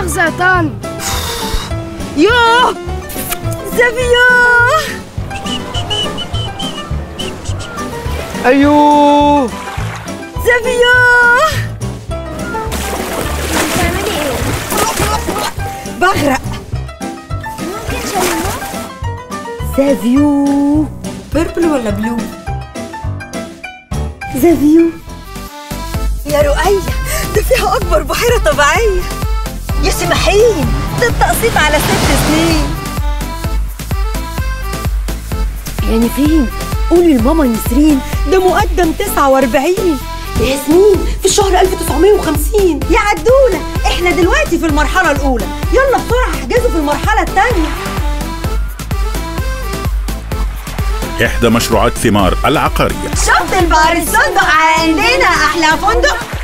مؤاخذة يا طن يوه زافيو ايوه زافيو بتعملي ايه؟ بغرق زافيو بيربل ولا بلو زافيو يا رؤية ده فيها أكبر بحيرة طبيعية يا سماحين ده التقسيط على ست سنين يعني فين؟ قولي لماما نسرين ده مقدم 49 ياسمين في الشهر 1950 يا عدولة احنا دلوقتي في المرحلة الأولى يلا بسرعة احجزوا في المرحلة الثانية إحدى مشروعات ثمار العقارية شط البحر الصندوق عندنا أحلى فندق